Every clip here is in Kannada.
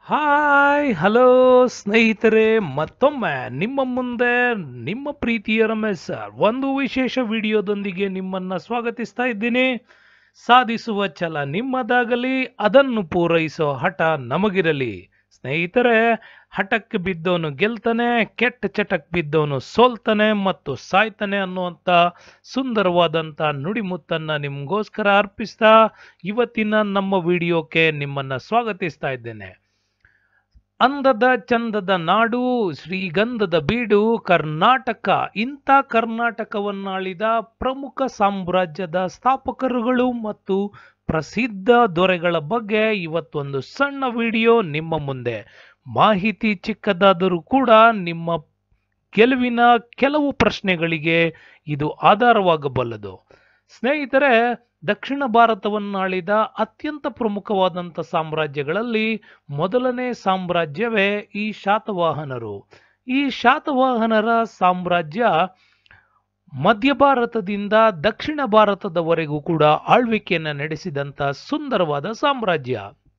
ಹಾಯ್ ಹಲೋ ಸ್ನೇಹಿತರೆ ಮತ್ತೊಮ್ಮೆ ನಿಮ್ಮ ಮುಂದೆ ನಿಮ್ಮ ಪ್ರೀತಿಯ ರಮೇಶ್ ಸರ್ ಒಂದು ವಿಶೇಷ ವಿಡಿಯೋದೊಂದಿಗೆ ನಿಮ್ಮನ್ನ ಸ್ವಾಗತಿಸ್ತಾ ಇದ್ದೀನಿ ಸಾಧಿಸುವ ಛಲ ನಿಮ್ಮದಾಗಲಿ ಅದನ್ನು ಪೂರೈಸೋ ಹಠ ನಮಗಿರಲಿ ಸ್ನೇಹಿತರೆ ಹಠಕ್ಕೆ ಬಿದ್ದವನು ಗೆಲ್ತಾನೆ ಕೆಟ್ಟ ಚಟಕ್ ಬಿದ್ದವನು ಸೋಲ್ತಾನೆ ಮತ್ತು ಸಾಯ್ತಾನೆ ಅನ್ನುವಂಥ ಸುಂದರವಾದಂಥ ನುಡಿಮುತ್ತನ್ನ ನಿಮಗೋಸ್ಕರ ಅರ್ಪಿಸ್ತಾ ಇವತ್ತಿನ ನಮ್ಮ ವಿಡಿಯೋಕ್ಕೆ ನಿಮ್ಮನ್ನ ಸ್ವಾಗತಿಸ್ತಾ ಇದ್ದೇನೆ ಅಂದದ ಚಂದದ ನಾಡು ಶ್ರೀಗಂಧದ ಬೀಡು ಕರ್ನಾಟಕ ಇಂಥ ಕರ್ನಾಟಕವನ್ನಾಳಿದ ಪ್ರಮುಖ ಸಾಮ್ರಾಜ್ಯದ ಸ್ಥಾಪಕರುಗಳು ಮತ್ತು ಪ್ರಸಿದ್ಧ ದೊರೆಗಳ ಬಗ್ಗೆ ಇವತ್ತೊಂದು ಸಣ್ಣ ವಿಡಿಯೋ ನಿಮ್ಮ ಮುಂದೆ ಮಾಹಿತಿ ಚಿಕ್ಕದಾದರೂ ಕೂಡ ನಿಮ್ಮ ಗೆಲುವಿನ ಕೆಲವು ಪ್ರಶ್ನೆಗಳಿಗೆ ಇದು ಆಧಾರವಾಗಬಲ್ಲದು ಸ್ನೇಹಿತರೆ ದಕ್ಷಿಣ ಭಾರತವನ್ನಾಳಿದ ಅತ್ಯಂತ ಪ್ರಮುಖವಾದಂಥ ಸಾಮ್ರಾಜ್ಯಗಳಲ್ಲಿ ಮೊದಲನೇ ಸಾಮ್ರಾಜ್ಯವೇ ಈ ಶಾತವಾಹನರು ಈ ಶಾತವಾಹನರ ಸಾಮ್ರಾಜ್ಯ ಮಧ್ಯ ಭಾರತದಿಂದ ದಕ್ಷಿಣ ಭಾರತದವರೆಗೂ ಕೂಡ ಆಳ್ವಿಕೆಯನ್ನು ನಡೆಸಿದಂಥ ಸುಂದರವಾದ ಸಾಮ್ರಾಜ್ಯ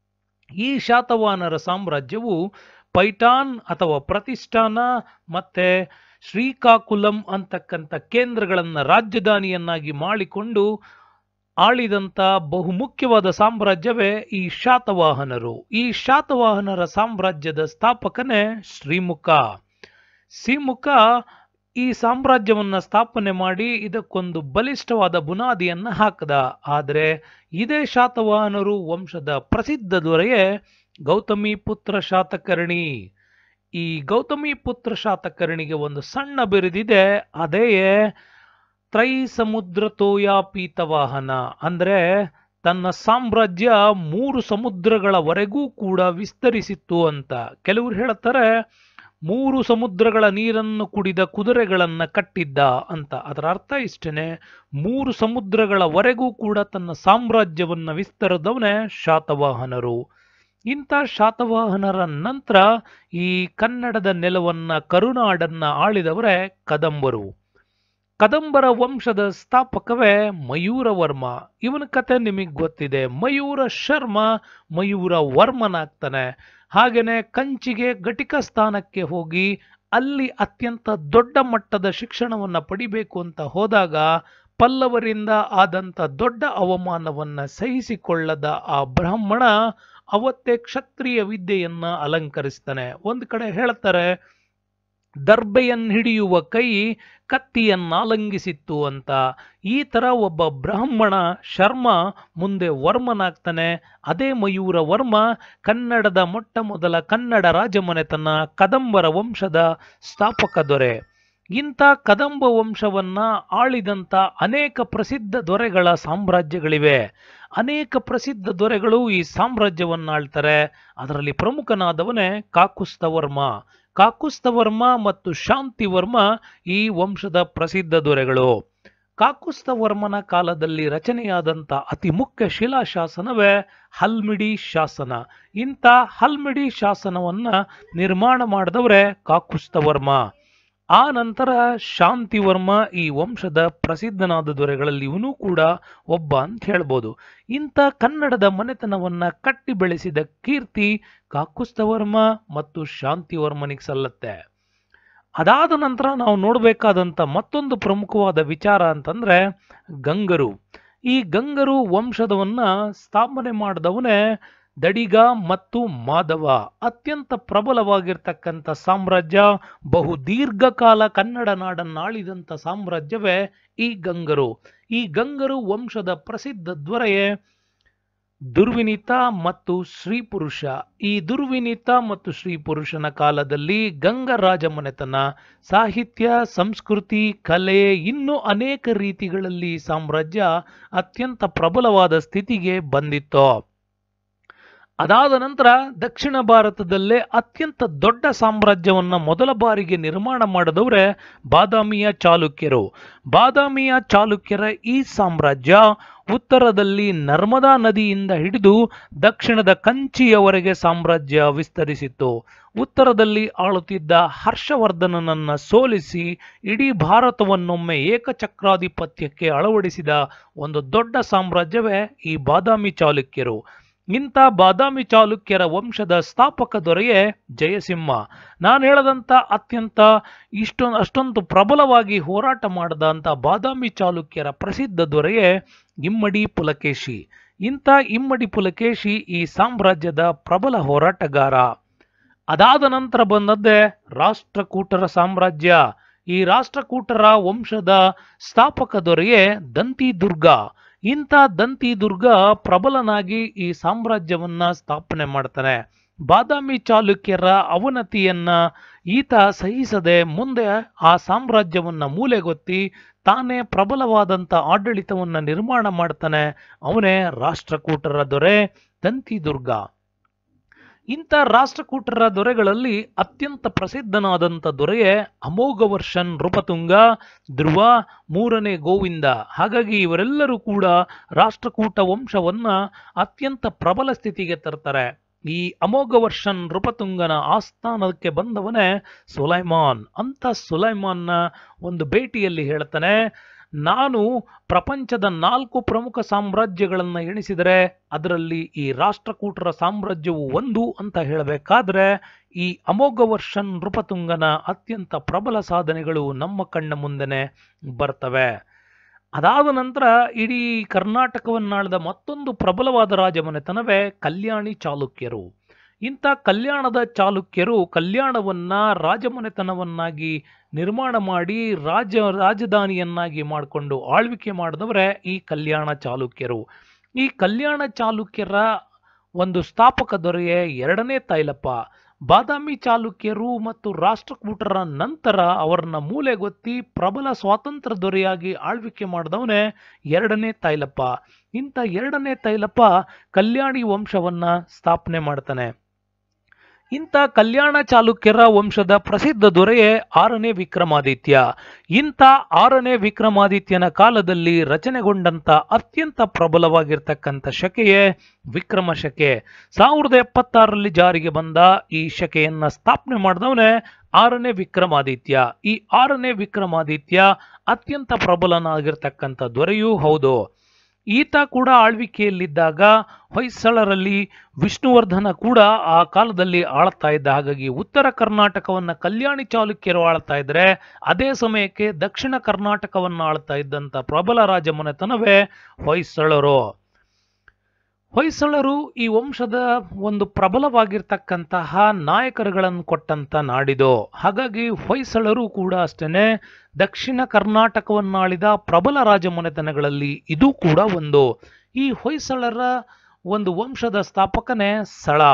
ಈ ಶಾತವಾಹನರ ಸಾಮ್ರಾಜ್ಯವು ಪೈಠಾನ್ ಅಥವಾ ಪ್ರತಿಷ್ಠಾನ ಮತ್ತೆ ಶ್ರೀಕಾಕುಲಂ ಅಂತಕ್ಕಂಥ ಕೇಂದ್ರಗಳನ್ನು ರಾಜಧಾನಿಯನ್ನಾಗಿ ಮಾಡಿಕೊಂಡು ಆಳಿದಂಥ ಬಹುಮುಖ್ಯವಾದ ಸಾಮ್ರಾಜ್ಯವೇ ಈ ಶಾತವಾಹನರು ಈ ಶಾತವಾಹನರ ಸಾಮ್ರಾಜ್ಯದ ಸ್ಥಾಪಕನೇ ಶ್ರೀಮುಖ ಶ್ರೀಮುಖ ಈ ಸಾಮ್ರಾಜ್ಯವನ್ನ ಸ್ಥಾಪನೆ ಮಾಡಿ ಇದಕ್ಕೊಂದು ಬಲಿಷ್ಠವಾದ ಬುನಾದಿಯನ್ನ ಹಾಕದ ಆದರೆ ಇದೇ ಶಾತವಾಹನರು ವಂಶದ ಪ್ರಸಿದ್ಧ ದೊರೆಯೇ ಗೌತಮಿ ಪುತ್ರ ಶಾತಕರ್ಣಿ ಈ ಗೌತಮಿ ಪುತ್ರ ಶಾತಕರ್ಣಿಗೆ ಒಂದು ಸಣ್ಣ ಬಿರುದಿದೆ ಅದೇ ತ್ರೈ ಸಮುದ್ರ ತೋಯಾಪೀತವಾಹನ ಅಂದ್ರೆ ತನ್ನ ಸಾಮ್ರಾಜ್ಯ ಮೂರು ಸಮುದ್ರಗಳವರೆಗೂ ಕೂಡ ವಿಸ್ತರಿಸಿತ್ತು ಅಂತ ಕೆಲವರು ಹೇಳ್ತಾರೆ ಮೂರು ಸಮುದ್ರಗಳ ನೀರನ್ನು ಕುಡಿದ ಕುದುರೆಗಳನ್ನ ಕಟ್ಟಿದ್ದ ಅಂತ ಅದರ ಅರ್ಥ ಇಷ್ಟೇನೆ ಮೂರು ಸಮುದ್ರಗಳವರೆಗೂ ಕೂಡ ತನ್ನ ಸಾಮ್ರಾಜ್ಯವನ್ನ ವಿಸ್ತರಿದವನೇ ಶಾತವಾಹನರು ಇಂಥ ಶಾತವಾಹನರ ನಂತರ ಈ ಕನ್ನಡದ ನೆಲವನ್ನ ಕರುನಾಡನ್ನ ಆಳಿದವರೇ ಕದಂಬರು ಕದಂಬರ ವಂಶದ ಸ್ಥಾಪಕವೇ ಮಯೂರ ವರ್ಮ ಇವನ ಕತೆ ನಿಮಗೆ ಗೊತ್ತಿದೆ ಮಯೂರ ಶರ್ಮ ಮಯೂರ ವರ್ಮನಾಗ್ತಾನೆ ಹಾಗೇನೆ ಕಂಚಿಗೆ ಘಟಿಕ ಸ್ಥಾನಕ್ಕೆ ಹೋಗಿ ಅಲ್ಲಿ ಅತ್ಯಂತ ದೊಡ್ಡ ಮಟ್ಟದ ಶಿಕ್ಷಣವನ್ನ ಪಡಿಬೇಕು ಅಂತ ಹೋದಾಗ ಪಲ್ಲವರಿಂದ ಆದಂತ ದೊಡ್ಡ ಅವಮಾನವನ್ನ ಸಹಿಸಿಕೊಳ್ಳದ ಆ ಬ್ರಾಹ್ಮಣ ಅವತ್ತೇ ಕ್ಷತ್ರಿಯ ವಿದ್ಯೆಯನ್ನ ಅಲಂಕರಿಸ್ತಾನೆ ಒಂದು ಕಡೆ ಹೇಳ್ತಾರೆ ದರ್ಬೆಯನ್ನು ಹಿಡಿಯುವ ಕೈ ಕತ್ತಿಯನ್ನಾಲಂಗಿಸಿತ್ತು ಅಂತ ಈ ತರ ಒಬ್ಬ ಬ್ರಾಹ್ಮಣ ಶರ್ಮ ಮುಂದೆ ವರ್ಮನಾಗ್ತಾನೆ ಅದೇ ಮಯೂರ ವರ್ಮ ಕನ್ನಡದ ಮೊಟ್ಟ ಮೊದಲ ಕನ್ನಡ ರಾಜಮನೆತನ ಕದಂಬರ ವಂಶದ ಸ್ಥಾಪಕ ದೊರೆ ಇಂಥ ಕದಂಬ ವಂಶವನ್ನ ಆಳಿದಂಥ ಅನೇಕ ಪ್ರಸಿದ್ಧ ದೊರೆಗಳ ಸಾಮ್ರಾಜ್ಯಗಳಿವೆ ಅನೇಕ ಪ್ರಸಿದ್ಧ ದೊರೆಗಳು ಈ ಸಾಮ್ರಾಜ್ಯವನ್ನ ಆಳ್ತಾರೆ ಅದರಲ್ಲಿ ಪ್ರಮುಖನಾದವನೇ ಕಾಕುಸ್ತವರ್ಮ ಕಾಕುಸ್ತವರ್ಮ ಮತ್ತು ಶಾಂತಿವರ್ಮ ಈ ವಂಶದ ಪ್ರಸಿದ್ಧ ದೊರೆಗಳು ಕಾಕುಸ್ತವರ್ಮನ ಕಾಲದಲ್ಲಿ ರಚನೆಯಾದಂಥ ಅತಿ ಮುಖ್ಯ ಶಿಲಾಶಾಸನವೇ ಹಲ್ಮಿಡಿ ಶಾಸನ ಇಂಥ ಹಲ್ಮಿಡಿ ಶಾಸನವನ್ನ ನಿರ್ಮಾಣ ಮಾಡಿದವರೇ ಕಾಕುಸ್ತವರ್ಮ ಆ ನಂತರ ಶಾಂತಿವರ್ಮ ಈ ವಂಶದ ಪ್ರಸಿದ್ಧನಾದ ದೊರೆಗಳಲ್ಲಿ ಇವನು ಕೂಡ ಒಬ್ಬ ಅಂತ ಹೇಳ್ಬೋದು ಇಂಥ ಕನ್ನಡದ ಮನೆತನವನ್ನ ಕಟ್ಟಿ ಬೆಳೆಸಿದ ಕೀರ್ತಿ ಕಾಕುಸ್ತವರ್ಮ ಮತ್ತು ಶಾಂತಿವರ್ಮನಿಗೆ ಸಲ್ಲತ್ತೆ ಅದಾದ ನಂತರ ನಾವು ನೋಡಬೇಕಾದಂಥ ಮತ್ತೊಂದು ಪ್ರಮುಖವಾದ ವಿಚಾರ ಅಂತಂದ್ರೆ ಗಂಗರು ಈ ಗಂಗರು ವಂಶದವನ್ನ ಸ್ಥಾಪನೆ ಮಾಡಿದವನೇ ದಡಿಗ ಮತ್ತು ಮಾಧವ ಅತ್ಯಂತ ಪ್ರಬಲವಾಗಿರ್ತಕ್ಕಂಥ ಸಾಮ್ರಾಜ್ಯ ಬಹು ದೀರ್ಘಕಾಲ ಕನ್ನಡ ನಾಡನ್ನಾಳಿದಂಥ ಸಾಮ್ರಾಜ್ಯವೇ ಈ ಗಂಗರು ಈ ಗಂಗರು ವಂಶದ ಪ್ರಸಿದ್ಧ ದೊರೆಯೇ ದುರ್ವಿನಿತ ಮತ್ತು ಶ್ರೀಪುರುಷ ಈ ದುರ್ವಿನಿತ ಮತ್ತು ಶ್ರೀಪುರುಷನ ಕಾಲದಲ್ಲಿ ಗಂಗರಾಜ ಮನೆತನ ಸಾಹಿತ್ಯ ಸಂಸ್ಕೃತಿ ಕಲೆ ಇನ್ನೂ ಅನೇಕ ರೀತಿಗಳಲ್ಲಿ ಸಾಮ್ರಾಜ್ಯ ಅತ್ಯಂತ ಪ್ರಬಲವಾದ ಸ್ಥಿತಿಗೆ ಬಂದಿತ್ತು ಅದಾದ ನಂತರ ದಕ್ಷಿಣ ಭಾರತದಲ್ಲೇ ಅತ್ಯಂತ ದೊಡ್ಡ ಸಾಮ್ರಾಜ್ಯವನ್ನ ಮೊದಲ ಬಾರಿಗೆ ನಿರ್ಮಾಣ ಮಾಡಿದವರೇ ಬಾದಾಮಿಯ ಚಾಲುಕ್ಯರು ಬಾದಾಮಿಯ ಚಾಲುಕ್ಯರ ಈ ಸಾಮ್ರಾಜ್ಯ ಉತ್ತರದಲ್ಲಿ ನರ್ಮದಾ ನದಿಯಿಂದ ಹಿಡಿದು ದಕ್ಷಿಣದ ಕಂಚಿಯವರೆಗೆ ಸಾಮ್ರಾಜ್ಯ ವಿಸ್ತರಿಸಿತ್ತು ಉತ್ತರದಲ್ಲಿ ಆಳುತ್ತಿದ್ದ ಹರ್ಷವರ್ಧನನನ್ನ ಸೋಲಿಸಿ ಇಡೀ ಭಾರತವನ್ನೊಮ್ಮೆ ಏಕಚಕ್ರಾಧಿಪತ್ಯಕ್ಕೆ ಅಳವಡಿಸಿದ ಒಂದು ದೊಡ್ಡ ಸಾಮ್ರಾಜ್ಯವೇ ಈ ಬಾದಾಮಿ ಚಾಲುಕ್ಯರು ಇಂಥ ಬಾದಾಮಿ ಚಾಲುಕ್ಯರ ವಂಶದ ಸ್ಥಾಪಕ ದೊರೆಯೇ ಜಯಸಿಂಹ ನಾನು ಹೇಳದಂತ ಅತ್ಯಂತ ಇಷ್ಟೊಂದು ಅಷ್ಟೊಂದು ಪ್ರಬಲವಾಗಿ ಹೋರಾಟ ಮಾಡದಂತ ಬಾದಾಮಿ ಚಾಲುಕ್ಯರ ಪ್ರಸಿದ್ಧ ದೊರೆಯೇ ಇಮ್ಮಡಿ ಪುಲಕೇಶಿ ಇಂಥ ಇಮ್ಮಡಿ ಪುಲಕೇಶಿ ಈ ಸಾಮ್ರಾಜ್ಯದ ಪ್ರಬಲ ಹೋರಾಟಗಾರ ಅದಾದ ನಂತರ ಬಂದದ್ದೇ ರಾಷ್ಟ್ರಕೂಟರ ಸಾಮ್ರಾಜ್ಯ ಈ ರಾಷ್ಟ್ರಕೂಟರ ವಂಶದ ಸ್ಥಾಪಕ ದೊರೆಯೇ ದಂತಿ ದುರ್ಗ ಇಂಥ ದಂತಿ ದುರ್ಗ ಪ್ರಬಲನಾಗಿ ಈ ಸಾಮ್ರಾಜ್ಯವನ್ನ ಸ್ಥಾಪನೆ ಮಾಡ್ತಾನೆ ಬಾದಾಮಿ ಚಾಲುಕ್ಯರ ಅವನತಿಯನ್ನ ಈತ ಸಹಿಸದೆ ಮುಂದೆ ಆ ಸಾಮ್ರಾಜ್ಯವನ್ನ ಮೂಲೆಗೊತ್ತಿ ತಾನೇ ಪ್ರಬಲವಾದಂಥ ಆಡಳಿತವನ್ನ ನಿರ್ಮಾಣ ಮಾಡ್ತಾನೆ ಅವನೇ ರಾಷ್ಟ್ರಕೂಟರ ದೊರೆ ದಂತಿ ದುರ್ಗ ಇಂಥ ರಾಷ್ಟ್ರಕೂಟರ ದೊರೆಗಳಲ್ಲಿ ಅತ್ಯಂತ ಪ್ರಸಿದ್ಧನಾದಂಥ ದೊರೆಯೇ ಅಮೋಘವರ್ಷನ್ ನೃಪತುಂಗ ಧ್ರುವ ಮೂರನೇ ಗೋವಿಂದ ಹಾಗಾಗಿ ಇವರೆಲ್ಲರೂ ಕೂಡ ರಾಷ್ಟ್ರಕೂಟ ವಂಶವನ್ನ ಅತ್ಯಂತ ಪ್ರಬಲ ಸ್ಥಿತಿಗೆ ತರ್ತಾರೆ ಈ ಅಮೋಘವರ್ಷನ್ ನೃಪತುಂಗನ ಆಸ್ಥಾನಕ್ಕೆ ಬಂದವನೇ ಸುಲೈಮಾನ್ ಅಂತ ಸುಲೈಮಾನ್ನ ಒಂದು ಭೇಟಿಯಲ್ಲಿ ಹೇಳ್ತಾನೆ ನಾನು ಪ್ರಪಂಚದ ನಾಲ್ಕು ಪ್ರಮುಖ ಸಾಮ್ರಾಜ್ಯಗಳನ್ನು ಎಣಿಸಿದರೆ ಅದರಲ್ಲಿ ಈ ರಾಷ್ಟ್ರಕೂಟರ ಸಾಮ್ರಾಜ್ಯವು ಒಂದು ಅಂತ ಹೇಳಬೇಕಾದ್ರೆ ಈ ಅಮೋಘವರ್ಷನ್ ನೃಪತುಂಗನ ಅತ್ಯಂತ ಪ್ರಬಲ ಸಾಧನೆಗಳು ನಮ್ಮ ಕಣ್ಣ ಮುಂದೆನೆ ಬರ್ತವೆ ಅದಾದ ನಂತರ ಇಡೀ ಕರ್ನಾಟಕವನ್ನಾಳಿದ ಮತ್ತೊಂದು ಪ್ರಬಲವಾದ ರಾಜಮನೆತನವೇ ಕಲ್ಯಾಣಿ ಚಾಲುಕ್ಯರು ಇಂಥ ಕಲ್ಯಾಣದ ಚಾಲುಕ್ಯರು ಕಲ್ಯಾಣವನ್ನ ರಾಜಮನೆತನವನ್ನಾಗಿ ನಿರ್ಮಾಣ ಮಾಡಿ ರಾಜ ರಾಜಧಾನಿಯನ್ನಾಗಿ ಮಾಡಿಕೊಂಡು ಆಳ್ವಿಕೆ ಮಾಡಿದವರೇ ಈ ಕಲ್ಯಾಣ ಚಾಲುಕ್ಯರು ಈ ಕಲ್ಯಾಣ ಚಾಲುಕ್ಯರ ಒಂದು ಸ್ಥಾಪಕ ದೊರೆಯೇ ಎರಡನೇ ತೈಲಪ್ಪ ಬಾದಾಮಿ ಚಾಲುಕ್ಯರು ಮತ್ತು ರಾಷ್ಟ್ರಕೂಟರ ನಂತರ ಅವರನ್ನ ಮೂಲೆಗೊತ್ತಿ ಪ್ರಬಲ ಸ್ವಾತಂತ್ರ್ಯ ದೊರೆಯಾಗಿ ಆಳ್ವಿಕೆ ಮಾಡಿದವನೇ ಎರಡನೇ ತೈಲಪ್ಪ ಇಂಥ ಎರಡನೇ ತೈಲಪ್ಪ ಕಲ್ಯಾಣಿ ವಂಶವನ್ನ ಸ್ಥಾಪನೆ ಮಾಡ್ತಾನೆ ಇಂಥ ಕಲ್ಯಾಣ ಚಾಲುಕ್ಯರ ವಂಶದ ಪ್ರಸಿದ್ಧ ದೊರೆಯೇ ಆರನೇ ವಿಕ್ರಮಾದಿತ್ಯ ಇಂಥ ಆರನೇ ವಿಕ್ರಮಾದಿತ್ಯನ ಕಾಲದಲ್ಲಿ ರಚನೆಗೊಂಡಂತ ಅತ್ಯಂತ ಪ್ರಬಲವಾಗಿರ್ತಕ್ಕಂಥ ಶಕೆಯೇ ವಿಕ್ರಮ ಶಕೆ ಸಾವಿರದ ಎಪ್ಪತ್ತಾರರಲ್ಲಿ ಜಾರಿಗೆ ಬಂದ ಈ ಶಕೆಯನ್ನ ಸ್ಥಾಪನೆ ಮಾಡಿದವನೇ ಆರನೇ ವಿಕ್ರಮಾದಿತ್ಯ ಈ ಆರನೇ ವಿಕ್ರಮಾದಿತ್ಯ ಅತ್ಯಂತ ಪ್ರಬಲನಾಗಿರ್ತಕ್ಕಂಥ ದೊರೆಯೂ ಹೌದು ಈತ ಕೂಡ ಆಳ್ವಿಕೆಯಲ್ಲಿದ್ದಾಗ ಹೊಯ್ಸಳರಲ್ಲಿ ವಿಷ್ಣುವರ್ಧನ ಕೂಡ ಆ ಕಾಲದಲ್ಲಿ ಆಳ್ತಾ ಇದ್ದ ಹಾಗಾಗಿ ಉತ್ತರ ಕರ್ನಾಟಕವನ್ನ ಕಲ್ಯಾಣಿ ಚಾಲುಕ್ಯರು ಆಳ್ತಾ ಇದ್ರೆ ಅದೇ ಸಮಯಕ್ಕೆ ದಕ್ಷಿಣ ಕರ್ನಾಟಕವನ್ನ ಆಳ್ತಾ ಇದ್ದಂತ ಪ್ರಬಲ ರಾಜಮನೆತನವೇ ಹೊಯ್ಸಳರು ಹೊಯ್ಸಳರು ಈ ವಂಶದ ಒಂದು ಪ್ರಬಲವಾಗಿರ್ತಕ್ಕಂತಹ ನಾಯಕರುಗಳನ್ನು ಕೊಟ್ಟಂತ ನಾಡಿದು ಹಾಗಾಗಿ ಹೊಯ್ಸಳರು ಕೂಡ ಅಷ್ಟೇನೆ ದಕ್ಷಿಣ ಕರ್ನಾಟಕವನ್ನಾಳಿದ ಪ್ರಬಲ ರಾಜಮನೆತನಗಳಲ್ಲಿ ಇದು ಕೂಡ ಒಂದು ಈ ಹೊಯ್ಸಳರ ಒಂದು ವಂಶದ ಸ್ಥಾಪಕನೇ ಸಳ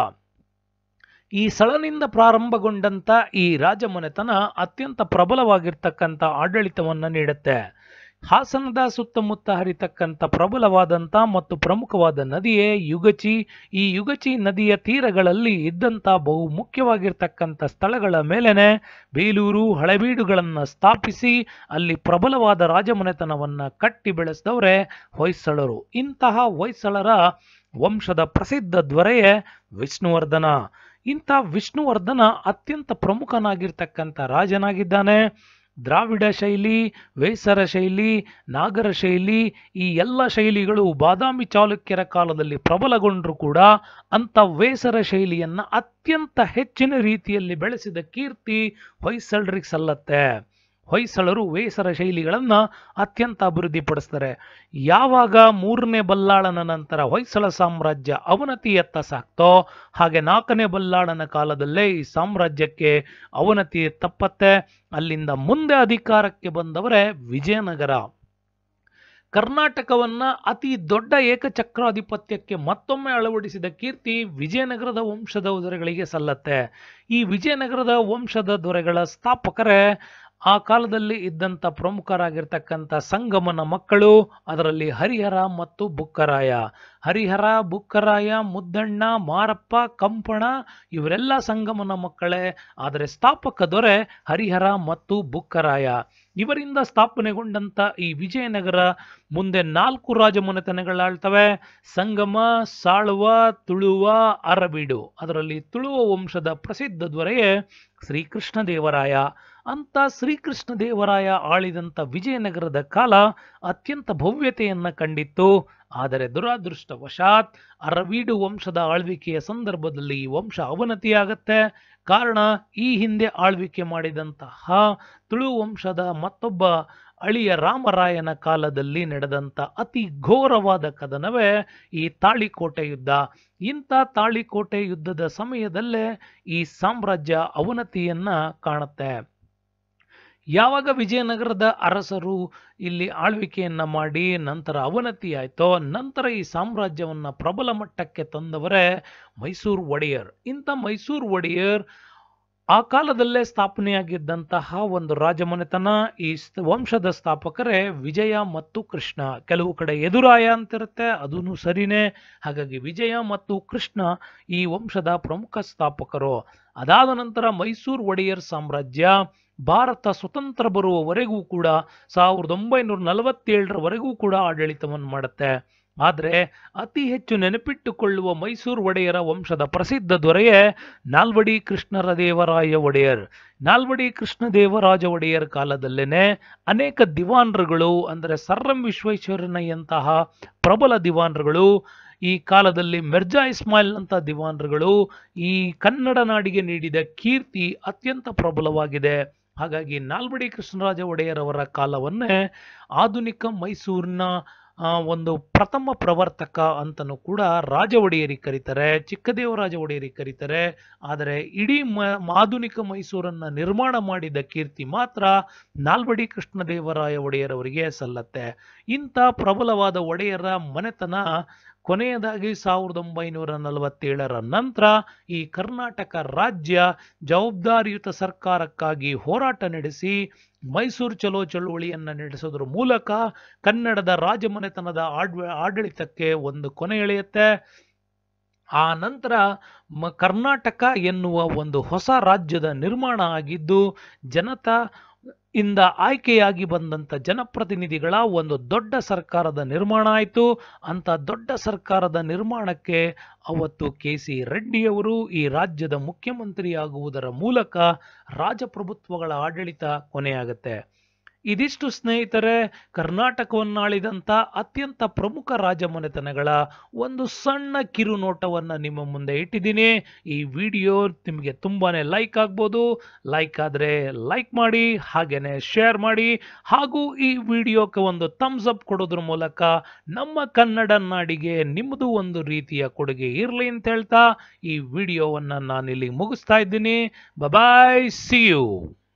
ಈ ಸಳನಿಂದ ಪ್ರಾರಂಭಗೊಂಡಂತ ಈ ರಾಜಮನೆತನ ಅತ್ಯಂತ ಪ್ರಬಲವಾಗಿರ್ತಕ್ಕಂಥ ಆಡಳಿತವನ್ನ ನೀಡುತ್ತೆ ಹಾಸನದ ಸುತ್ತಮುತ್ತ ಹರಿತಕ್ಕಂಥ ಪ್ರಬಲವಾದಂಥ ಮತ್ತು ಪ್ರಮುಖವಾದ ನದಿಯೇ ಯುಗಚಿ ಈ ಯುಗಚಿ ನದಿಯ ತೀರಗಳಲ್ಲಿ ಇದ್ದಂಥ ಬಹು ಮುಖ್ಯವಾಗಿರ್ತಕ್ಕಂಥ ಸ್ಥಳಗಳ ಮೇಲೆನೆ ಬೇಲೂರು ಹಳೆಬೀಡುಗಳನ್ನು ಸ್ಥಾಪಿಸಿ ಅಲ್ಲಿ ಪ್ರಬಲವಾದ ರಾಜಮನೆತನವನ್ನ ಕಟ್ಟಿ ಬೆಳೆಸಿದವರೇ ಹೊಯ್ಸಳರು ಇಂತಹ ಹೊಯ್ಸಳರ ವಂಶದ ಪ್ರಸಿದ್ಧ ದೊರೆಯೇ ವಿಷ್ಣುವರ್ಧನ ಇಂಥ ವಿಷ್ಣುವರ್ಧನ ಅತ್ಯಂತ ಪ್ರಮುಖನಾಗಿರ್ತಕ್ಕಂಥ ರಾಜನಾಗಿದ್ದಾನೆ ದ್ರಾವಿಡ ಶೈಲಿ ವೇಸರ ಶೈಲಿ ನಾಗರ ಶೈಲಿ ಈ ಎಲ್ಲ ಶೈಲಿಗಳು ಬಾದಾಮಿ ಚಾಲುಕ್ಯರ ಕಾಲದಲ್ಲಿ ಪ್ರಬಲಗೊಂಡರೂ ಕೂಡ ಅಂತ ವೇಸರ ಶೈಲಿಯನ್ನ ಅತ್ಯಂತ ಹೆಚ್ಚಿನ ರೀತಿಯಲ್ಲಿ ಬೆಳೆಸಿದ ಕೀರ್ತಿ ಹೊಯ್ಸಳರಿಗೆ ಸಲ್ಲತ್ತೆ ಹೊಯ್ಸಳರು ವೇಸರ ಶೈಲಿಗಳನ್ನ ಅತ್ಯಂತ ಅಭಿವೃದ್ಧಿಪಡಿಸ್ತಾರೆ ಯಾವಾಗ ಮೂರನೇ ಬಲ್ಲಾಳನ ನಂತರ ಹೊಯ್ಸಳ ಸಾಮ್ರಾಜ್ಯ ಅವನತಿಯತ್ತ ಸಾಕ್ತೋ ಹಾಗೆ ನಾಲ್ಕನೇ ಬಲ್ಲಾಳನ ಕಾಲದಲ್ಲೇ ಈ ಸಾಮ್ರಾಜ್ಯಕ್ಕೆ ಅವನತಿ ತಪ್ಪತ್ತೆ ಅಲ್ಲಿಂದ ಮುಂದೆ ಅಧಿಕಾರಕ್ಕೆ ಬಂದವರೇ ವಿಜಯನಗರ ಕರ್ನಾಟಕವನ್ನ ಅತಿ ದೊಡ್ಡ ಏಕಚಕ್ರಾಧಿಪತ್ಯಕ್ಕೆ ಮತ್ತೊಮ್ಮೆ ಅಳವಡಿಸಿದ ಕೀರ್ತಿ ವಿಜಯನಗರದ ವಂಶದ ದೊರೆಗಳಿಗೆ ಸಲ್ಲತ್ತೆ ಈ ವಿಜಯನಗರದ ವಂಶದ ದೊರೆಗಳ ಸ್ಥಾಪಕರೇ ಆ ಕಾಲದಲ್ಲಿ ಇದ್ದಂಥ ಪ್ರಮುಖರಾಗಿರ್ತಕ್ಕಂಥ ಸಂಗಮನ ಮಕ್ಕಳು ಅದರಲ್ಲಿ ಹರಿಹರ ಮತ್ತು ಬುಕ್ಕರಾಯ ಹರಿಹರ ಬುಕ್ಕರಾಯ ಮುದ್ದಣ್ಣ ಮಾರಪ್ಪ ಕಂಪಣ ಇವರೆಲ್ಲ ಸಂಗಮನ ಮಕ್ಕಳೇ ಆದರೆ ಸ್ಥಾಪಕ ದೊರೆ ಹರಿಹರ ಮತ್ತು ಬುಕ್ಕರಾಯ ಇವರಿಂದ ಸ್ಥಾಪನೆಗೊಂಡಂತ ಈ ವಿಜಯನಗರ ಮುಂದೆ ನಾಲ್ಕು ರಾಜಮನೆತನಗಳಾಳ್ತವೆ ಸಂಗಮ ಸಾಳುವ ತುಳುವ ಅರಬೀಡು ಅದರಲ್ಲಿ ತುಳುವ ವಂಶದ ಪ್ರಸಿದ್ಧ ದೊರೆಯೇ ಶ್ರೀಕೃಷ್ಣ ದೇವರಾಯ ಅಂತ ಶ್ರೀಕೃಷ್ಣ ದೇವರಾಯ ಆಳಿದಂಥ ವಿಜಯನಗರದ ಕಾಲ ಅತ್ಯಂತ ಭವ್ಯತೆಯನ್ನ ಕಂಡಿತ್ತು ಆದರೆ ದುರಾದೃಷ್ಟವಶಾತ್ ಅರವೀಡು ವಂಶದ ಆಳ್ವಿಕೆಯ ಸಂದರ್ಭದಲ್ಲಿ ಈ ವಂಶ ಅವನತಿಯಾಗತ್ತೆ ಕಾರಣ ಈ ಹಿಂದೆ ಆಳ್ವಿಕೆ ಮಾಡಿದಂತಹ ತುಳು ವಂಶದ ಮತ್ತೊಬ್ಬ ಅಳಿಯ ರಾಮರಾಯನ ಕಾಲದಲ್ಲಿ ನಡೆದಂಥ ಅತಿ ಘೋರವಾದ ಕದನವೇ ಈ ತಾಳಿಕೋಟೆ ಯುದ್ಧ ಇಂಥ ತಾಳಿಕೋಟೆ ಯುದ್ಧದ ಸಮಯದಲ್ಲೇ ಈ ಸಾಮ್ರಾಜ್ಯ ಅವನತಿಯನ್ನ ಕಾಣುತ್ತೆ ಯಾವಾಗ ವಿಜಯನಗರದ ಅರಸರು ಇಲ್ಲಿ ಆಳ್ವಿಕೆಯನ್ನ ಮಾಡಿ ನಂತರ ಅವನತಿ ಆಯ್ತೋ ನಂತರ ಈ ಸಾಮ್ರಾಜ್ಯವನ್ನ ಪ್ರಬಲ ಮಟ್ಟಕ್ಕೆ ತಂದವರೇ ಮೈಸೂರು ಒಡೆಯರ್ ಇಂಥ ಮೈಸೂರು ಒಡೆಯರ್ ಆ ಕಾಲದಲ್ಲೇ ಸ್ಥಾಪನೆಯಾಗಿದ್ದಂತಹ ಒಂದು ರಾಜಮನೆತನ ಈ ಸ್- ವಂಶದ ಸ್ಥಾಪಕರೇ ವಿಜಯ ಮತ್ತು ಕೃಷ್ಣ ಕೆಲವು ಕಡೆ ಎದುರಾಯ ಅಂತಿರುತ್ತೆ ಅದೂ ಸರಿನೇ ಹಾಗಾಗಿ ವಿಜಯ ಮತ್ತು ಕೃಷ್ಣ ಈ ವಂಶದ ಪ್ರಮುಖ ಸ್ಥಾಪಕರು ಅದಾದ ನಂತರ ಮೈಸೂರು ಒಡೆಯರ್ ಸಾಮ್ರಾಜ್ಯ ಭಾರತ ಸ್ವತಂತ್ರ ಬರುವವರೆಗೂ ಕೂಡ ಸಾವಿರದ ಒಂಬೈನೂರ ನಲವತ್ತೇಳರವರೆಗೂ ಕೂಡ ಆಡಳಿತವನ್ನು ಮಾಡುತ್ತೆ ಆದರೆ ಅತಿ ಹೆಚ್ಚು ನೆನಪಿಟ್ಟುಕೊಳ್ಳುವ ಮೈಸೂರು ಒಡೆಯರ ವಂಶದ ಪ್ರಸಿದ್ಧ ದೊರೆಯೇ ನಾಲ್ವಡಿ ಕೃಷ್ಣರ ದೇವರಾಯ ಒಡೆಯರ್ ನಾಲ್ವಡಿ ಕೃಷ್ಣದೇವರಾಜ ಒಡೆಯರ್ ಕಾಲದಲ್ಲೇನೆ ಅನೇಕ ದಿವಾನ್ರುಗಳು ಅಂದರೆ ಸರ್ರಂ ವಿಶ್ವೇಶ್ವರಯ್ಯಂತಹ ಪ್ರಬಲ ದಿವಾನ್ರುಗಳು ಈ ಕಾಲದಲ್ಲಿ ಮಿರ್ಜಾ ಇಸ್ಮಾಯಿಲ್ ಅಂತ ದಿವಾನ್ರುಗಳು ಈ ಕನ್ನಡ ನಾಡಿಗೆ ನೀಡಿದ ಕೀರ್ತಿ ಅತ್ಯಂತ ಪ್ರಬಲವಾಗಿದೆ ಹಾಗಾಗಿ ನಾಲ್ವಡಿ ಕೃಷ್ಣರಾಜ ಒಡೆಯರ್ ಅವರ ಕಾಲವನ್ನೇ ಆಧುನಿಕ ಮೈಸೂರಿನ ಆ, ಒಂದು ಪ್ರಥಮ ಪ್ರವರ್ತಕ ಅಂತನೂ ಕೂಡ ರಾಜ ಒಡೆಯರಿಗೆ ಕರೀತಾರೆ ಚಿಕ್ಕದೇವರಾಜ ಒಡೆಯರಿಗೆ ಕರೀತಾರೆ ಆದರೆ ಇಡೀ ಮ ಆಧುನಿಕ ಮೈಸೂರನ್ನ ನಿರ್ಮಾಣ ಮಾಡಿದ ಕೀರ್ತಿ ಮಾತ್ರ ನಾಲ್ವಡಿ ಕೃಷ್ಣದೇವರಾಯ ಒಡೆಯರವರಿಗೆ ಸಲ್ಲತ್ತೆ ಇಂಥ ಪ್ರಬಲವಾದ ಒಡೆಯರ ಮನೆತನ ಕೊನೆಯದಾಗಿ ಸಾವಿರದ ಒಂಬೈನೂರ ನಲವತ್ತೇಳರ ನಂತರ ಈ ಕರ್ನಾಟಕ ರಾಜ್ಯ ಜವಾಬ್ದಾರಿಯುತ ಸರ್ಕಾರಕ್ಕಾಗಿ ಹೋರಾಟ ನಡೆಸಿ ಮೈಸೂರು ಚಲೋ ಚಳುವಳಿಯನ್ನು ನಡೆಸೋದ್ರ ಮೂಲಕ ಕನ್ನಡದ ರಾಜಮನೆತನದ ಆಡ್ವ ಆಡಳಿತಕ್ಕೆ ಒಂದು ಕೊನೆ ಎಳೆಯುತ್ತೆ ಆ ನಂತರ ಮ ಕರ್ನಾಟಕ ಎನ್ನುವ ಒಂದು ಹೊಸ ರಾಜ್ಯದ ನಿರ್ಮಾಣ ಆಗಿದ್ದು ಜನತಾ ಇಂದ ಆಯ್ಕೆಯಾಗಿ ಬಂದಂಥ ಜನಪ್ರತಿನಿಧಿಗಳ ಒಂದು ದೊಡ್ಡ ಸರ್ಕಾರದ ನಿರ್ಮಾಣ ಆಯಿತು ಅಂತ ದೊಡ್ಡ ಸರ್ಕಾರದ ನಿರ್ಮಾಣಕ್ಕೆ ಅವತ್ತು ಕೆ ಸಿ ರೆಡ್ಡಿಯವರು ಈ ರಾಜ್ಯದ ಮುಖ್ಯಮಂತ್ರಿಯಾಗುವುದರ ಮೂಲಕ ರಾಜಪ್ರಭುತ್ವಗಳ ಆಡಳಿತ ಕೊನೆಯಾಗುತ್ತೆ ಇದಿಷ್ಟು ಸ್ನೇಹಿತರೆ ಕರ್ನಾಟಕವನ್ನಾಳಿದಂಥ ಅತ್ಯಂತ ಪ್ರಮುಖ ರಾಜಮನೆತನಗಳ ಒಂದು ಸಣ್ಣ ಕಿರುನೋಟವನ್ನು ನಿಮ್ಮ ಮುಂದೆ ಇಟ್ಟಿದ್ದೀನಿ ಈ ವಿಡಿಯೋ ನಿಮಗೆ ತುಂಬಾನೇ ಲೈಕ್ ಆಗ್ಬೋದು ಲೈಕ್ ಆದರೆ ಲೈಕ್ ಮಾಡಿ ಹಾಗೇನೆ ಶೇರ್ ಮಾಡಿ ಹಾಗೂ ಈ ವಿಡಿಯೋಕ್ಕೆ ಒಂದು ಥಮ್ಸ್ ಅಪ್ ಕೊಡೋದ್ರ ಮೂಲಕ ನಮ್ಮ ಕನ್ನಡ ನಾಡಿಗೆ ನಿಮ್ಮದು ಒಂದು ರೀತಿಯ ಕೊಡುಗೆ ಇರಲಿ ಅಂತ ಹೇಳ್ತಾ ಈ ವಿಡಿಯೋವನ್ನು ನಾನಿಲ್ಲಿ ಮುಗಿಸ್ತಾ ಇದ್ದೀನಿ ಬಾಯ್ ಸಿ ಯು